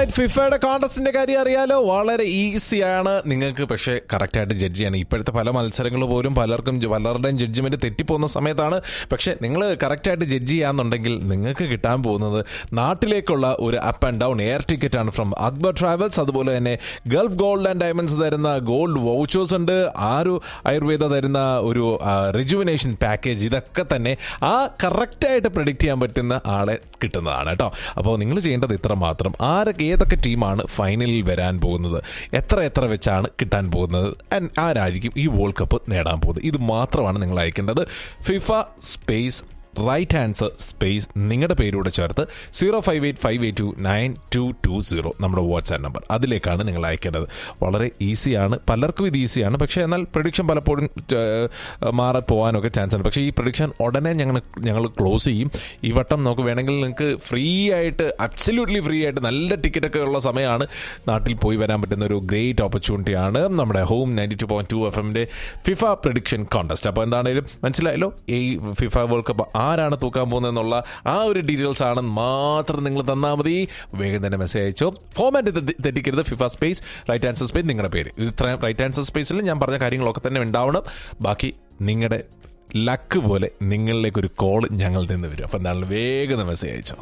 alright ഫിഫയുടെ കോൺടസ്റ്റിന്റെ കാര്യം അറിയാലോ വളരെ ഈസിയാണ് നിങ്ങൾക്ക് പക്ഷേ കറക്റ്റ് ആയിട്ട് ജഡ്ജ് ചെയ്യണം ഇപ്പോഴത്തെ പല മത്സരങ്ങൾ പോലും പലർക്കും പലരുടെയും ജഡ്ജ്മെന്റ് തെറ്റിപ്പോകുന്ന സമയത്താണ് പക്ഷേ നിങ്ങൾ കറക്റ്റ് ആയിട്ട് ജഡ്ജ് ചെയ്യാന്നുണ്ടെങ്കിൽ നിങ്ങൾക്ക് കിട്ടാൻ പോകുന്നത് നാട്ടിലേക്കുള്ള ഒരു up and down air ticket ആണ് ഫ്രം അക്ബർ ട്രാവൽസ് അതുപോലെ തന്നെ ഗൾഫ് ഗോൾഡ് ആൻഡ് ഡയമണ്ട്സ് തരുന്ന ഗോൾഡ് വൗച്ചേഴ്സ് ഉണ്ട് ആരു ആയുർവേദ തരുന്ന ഒരു റിജുവിനേഷൻ പാക്കേജ് ഇതൊക്കെ തന്നെ ആ കറക്റ്റായിട്ട് പ്രിഡിക്റ്റ് ചെയ്യാൻ പറ്റുന്ന ആളെ കിട്ടുന്നതാണ് കേട്ടോ അപ്പോൾ നിങ്ങൾ ചെയ്യേണ്ടത് ഇത്ര മാത്രം ആരൊക്കെ ഏതൊക്കെ ടീമാണ് ഫൈനലിൽ വരാൻ പോകുന്നത് എത്ര എത്ര വെച്ചാണ് കിട്ടാൻ പോകുന്നത് and ആരായിരിക്കും ഈ വേൾഡ് കപ്പ് നേടാൻ പോകുന്നത് ഇത് മാത്രമാണ് നിങ്ങൾ അയക്കേണ്ടത് FIFA space right answer space നിങ്ങളുടെ പേരൂടെ ചേർത്ത് zero five eight five eight two nine two two zero നമ്മുടെ വാട്സാപ്പ് നമ്പർ അതിലേക്കാണ് നിങ്ങൾ അയക്കേണ്ടത് വളരെ ഈസിയാണ് പലർക്കും ഇത് ഈസിയാണ് പക്ഷേ എന്നാൽ പ്രഡിക്ഷൻ പലപ്പോഴും ഏഹ്, മാറി പോകാനൊക്കെ ചാൻസ് ഉണ്ട് പക്ഷേ ഈ പ്രഡിക്ഷൻ ഉടനെ ഞങ്ങൾ ഞങ്ങൾ ക്ലോസ് ചെയ്യും ഈ വട്ടം നമുക്ക് വേണമെങ്കിൽ നിങ്ങൾക്ക് ഫ്രീ ആയിട്ട് അബ്സല്യൂട്ട്ലി ഫ്രീ ആയിട്ട് നല്ല ടിക്കറ്റൊക്കെ ഉള്ള സമയമാണ് നാട്ടിൽ പോയി വരാൻ പറ്റുന്ന ഒരു ഗ്രേറ്റ് ഓപ്പർച്യൂണിറ്റിയാണ് നമ്മുടെ home ninety two point two F എമ്മിൻ്റെ ഫിഫ പ്രഡിക്ഷൻ കോൺടെസ്റ്റ് അപ്പോൾ എന്താണേലും മനസ്സിലായല്ലോ ഈ ഫിഫ വേൾഡ് കപ്പ് ആരാണ് തൂക്കാൻ പോകുന്നതെന്നുള്ള ആ ഒരു ഡീറ്റെയിൽസ് ആണ് മാത്രം നിങ്ങൾ തന്നാൽ മതി വേഗം തന്നെ മെസ്സേജ് അയച്ചോ ഫോമാറ്റ് തെറ്റിക്കരുത് FIFA space right answer space നിങ്ങളുടെ പേര് ഇത് ഇത്രയും റൈറ്റ് ആൻസർ സ്പേസിൽ ഞാൻ പറഞ്ഞ കാര്യങ്ങളൊക്കെ തന്നെ ഉണ്ടാവണം ബാക്കി നിങ്ങളുടെ ലക്ക് പോലെ നിങ്ങളിലേക്ക് ഒരു കോൾ ഞങ്ങൾ നിന്ന് വരും അപ്പം എന്താണ് വേഗം മെസ്സേജ് അയച്ചോ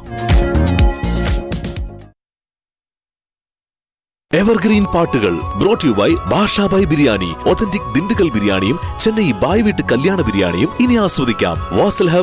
എവർഗ്രീൻ പാട്ടുകൾ brought you by Basha Bhai biryani authentic Dindigul ബിരിയാണിയും ചെന്നൈ ബായ് വീട്ട് കല്യാണ ബിരിയാണിയും ഇനി ആസ്വദിക്കാം വാസൽ ഹബ്